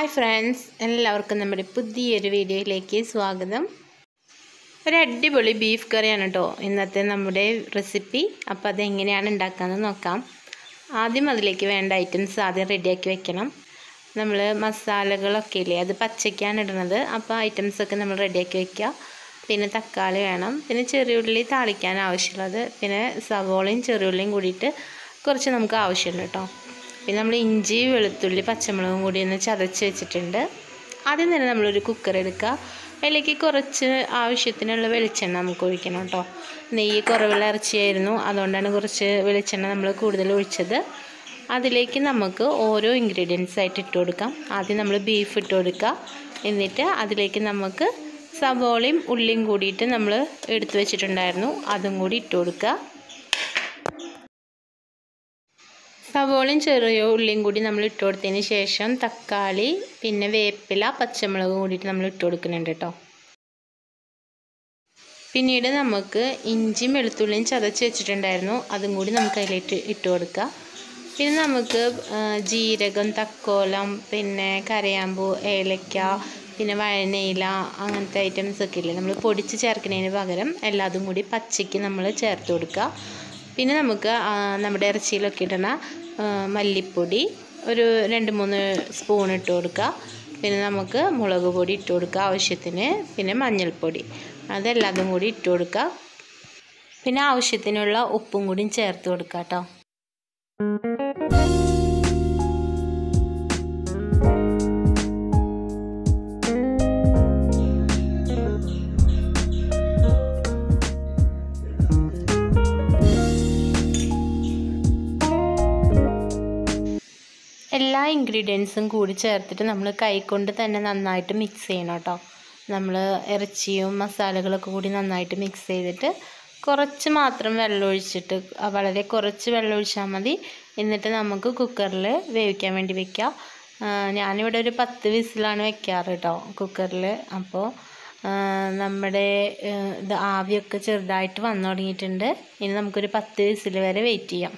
friends എല്ലാവർക്കും നമ്മുടെ പുതിയൊരു വീഡിയോയിലേക്ക് സ്വാഗതം ഒരു അടിപൊളി ബീഫ് കറിയാണ് കേട്ടോ ഇന്നത്തെ നമ്മുടെ റെസിപ്പി അപ്പോൾ അതെങ്ങനെയാണ് ഉണ്ടാക്കാമെന്ന് നോക്കാം ആദ്യം അതിലേക്ക് വേണ്ട ഐറ്റംസ് ആദ്യം റെഡിയാക്കി വെക്കണം നമ്മൾ മസാലകളൊക്കെ ഇല്ലേ അത് പച്ചയ്ക്കാണ് ഇടുന്നത് അപ്പോൾ ഐറ്റംസൊക്കെ നമ്മൾ റെഡിയാക്കി വെക്കുക പിന്നെ തക്കാളി വേണം പിന്നെ ചെറിയുള്ളി താളിക്കാൻ ആവശ്യമുള്ളത് പിന്നെ സവോളയും ചെറിയുള്ളിയും കൂടിയിട്ട് കുറച്ച് നമുക്ക് ആവശ്യമുണ്ട് കേട്ടോ പിന്നെ നമ്മൾ ഇഞ്ചി വെളുത്തുള്ളി പച്ചമുളകും കൂടി ഒന്ന് ചതച്ച് വെച്ചിട്ടുണ്ട് ആദ്യം തന്നെ നമ്മളൊരു കുക്കർ എടുക്കുക അതിലേക്ക് കുറച്ച് ആവശ്യത്തിനുള്ള വെളിച്ചെണ്ണ നമുക്ക് ഒഴിക്കണം കേട്ടോ നെയ്യ് കുറവുള്ള ഇറച്ചിയായിരുന്നു അതുകൊണ്ടാണ് കുറച്ച് വെളിച്ചെണ്ണ നമ്മൾ കൂടുതൽ ഒഴിച്ചത് അതിലേക്ക് നമുക്ക് ഓരോ ഇൻഗ്രീഡിയൻസ് ആയിട്ട് ഇട്ട് കൊടുക്കാം ആദ്യം നമ്മൾ ബീഫ് ഇട്ട് കൊടുക്കുക എന്നിട്ട് അതിലേക്ക് നമുക്ക് സവോളയും ഉള്ളിയും കൂടിയിട്ട് നമ്മൾ എടുത്തു വെച്ചിട്ടുണ്ടായിരുന്നു അതും കൂടി ഇട്ട് കൊടുക്കുക സവോളയും ചെറിയ ഉള്ളിയും കൂടി നമ്മൾ ഇട്ട് കൊടുത്തതിന് ശേഷം തക്കാളി പിന്നെ വേപ്പില പച്ചമുളക് കൂടിയിട്ട് നമ്മൾ ഇട്ട് കൊടുക്കുന്നുണ്ട് കേട്ടോ പിന്നീട് നമുക്ക് ഇഞ്ചിയും വെളുത്തുള്ളിയും ചതച്ച് വെച്ചിട്ടുണ്ടായിരുന്നു അതും കൂടി നമുക്ക് അതിലേക്ക് ഇട്ട് കൊടുക്കുക പിന്നെ നമുക്ക് ജീരകം തക്കോലം പിന്നെ കരയാമ്പൂ ഏലക്ക പിന്നെ വഴനയില അങ്ങനത്തെ ഐറ്റംസ് ഒക്കെ ഇല്ലേ നമ്മൾ പൊടിച്ച് ചേർക്കുന്നതിന് പകരം എല്ലാതും കൂടി പച്ചയ്ക്ക് നമ്മൾ ചേർത്ത് കൊടുക്കുക പിന്നെ നമുക്ക് നമ്മുടെ ഇറച്ചിയിലൊക്കെ ഇടുന്ന മല്ലിപ്പൊടി ഒരു രണ്ട് മൂന്ന് സ്പൂൺ ഇട്ട് കൊടുക്കുക പിന്നെ നമുക്ക് മുളക് പൊടി ഇട്ട് കൊടുക്കുക ആവശ്യത്തിന് പിന്നെ മഞ്ഞൾപ്പൊടി അതെല്ലാതും കൂടി ഇട്ട് കൊടുക്കുക പിന്നെ ആവശ്യത്തിനുള്ള ഉപ്പും കൂടി ചേർത്ത് കൊടുക്കുക കേട്ടോ എല്ലാ ഇൻഗ്രീഡിയൻസും കൂടി ചേർത്തിട്ട് നമ്മൾ കൈകൊണ്ട് തന്നെ നന്നായിട്ട് മിക്സ് ചെയ്യണം കേട്ടോ നമ്മൾ ഇറച്ചിയും മസാലകളൊക്കെ കൂടി നന്നായിട്ട് മിക്സ് ചെയ്തിട്ട് കുറച്ച് മാത്രം വെള്ളം ഒഴിച്ചിട്ട് വളരെ കുറച്ച് വെള്ളം ഒഴിച്ചാൽ മതി എന്നിട്ട് നമുക്ക് കുക്കറിൽ വേവിക്കാൻ വേണ്ടി വെക്കാം ഞാനിവിടെ ഒരു പത്ത് വിസിലാണ് വെക്കാറ് കേട്ടോ കുക്കറിൽ അപ്പോൾ നമ്മുടെ ഇത് ആവിയൊക്കെ ചെറുതായിട്ട് വന്നു തുടങ്ങിയിട്ടുണ്ട് ഇനി നമുക്കൊരു പത്ത് വിസിൽ വരെ വെയിറ്റ് ചെയ്യാം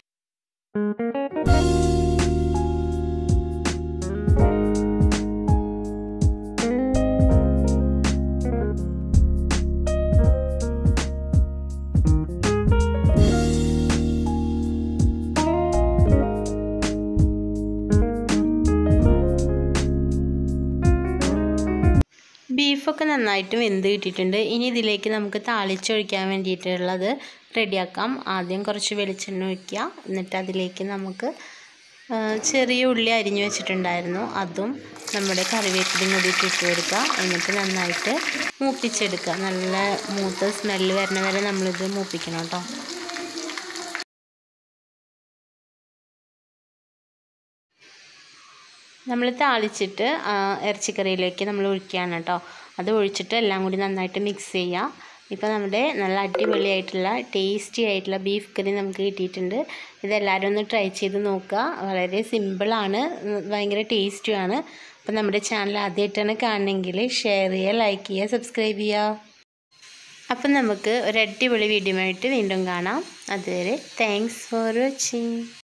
ബീഫൊക്കെ നന്നായിട്ട് വെന്ത് കിട്ടിയിട്ടുണ്ട് ഇനി ഇതിലേക്ക് നമുക്ക് താളിച്ചൊഴിക്കാൻ വേണ്ടിയിട്ടുള്ളത് റെഡിയാക്കാം ആദ്യം കുറച്ച് വെളിച്ചെണ്ണ ഒഴിക്കുക എന്നിട്ട് അതിലേക്ക് നമുക്ക് ചെറിയ ഉള്ളി അരിഞ്ഞു വെച്ചിട്ടുണ്ടായിരുന്നു അതും നമ്മുടെ കറിവേപ്പിലും കൂടി ഇട്ട് കൊടുക്കുക എന്നിട്ട് നന്നായിട്ട് മൂപ്പിച്ചെടുക്കുക നല്ല മൂത്ത സ്മെല്ല് വരുന്ന വരെ നമ്മളിത് മൂപ്പിക്കണം കേട്ടോ നമ്മൾ താളിച്ചിട്ട് ഇറച്ചിക്കറിയിലേക്ക് നമ്മൾ ഒഴിക്കുകയാണ് കേട്ടോ അത് ഒഴിച്ചിട്ട് എല്ലാം കൂടി നന്നായിട്ട് മിക്സ് ചെയ്യുക ഇപ്പോൾ നമ്മുടെ നല്ല അടിപൊളിയായിട്ടുള്ള ടേസ്റ്റി ആയിട്ടുള്ള ബീഫ് കറി നമുക്ക് കിട്ടിയിട്ടുണ്ട് ഇതെല്ലാവരും ഒന്ന് ട്രൈ ചെയ്ത് നോക്കുക വളരെ സിമ്പിളാണ് ഭയങ്കര ടേസ്റ്റിയാണ് അപ്പോൾ നമ്മുടെ ചാനൽ ആദ്യമായിട്ടാണ് കാണണമെങ്കിൽ ഷെയർ ചെയ്യുക ലൈക്ക് ചെയ്യുക സബ്സ്ക്രൈബ് ചെയ്യുക അപ്പം നമുക്ക് ഒരു അടിപൊളി വീഡിയോ ആയിട്ട് വീണ്ടും കാണാം അതുവരെ താങ്ക്സ് ഫോർ വാച്ചിങ്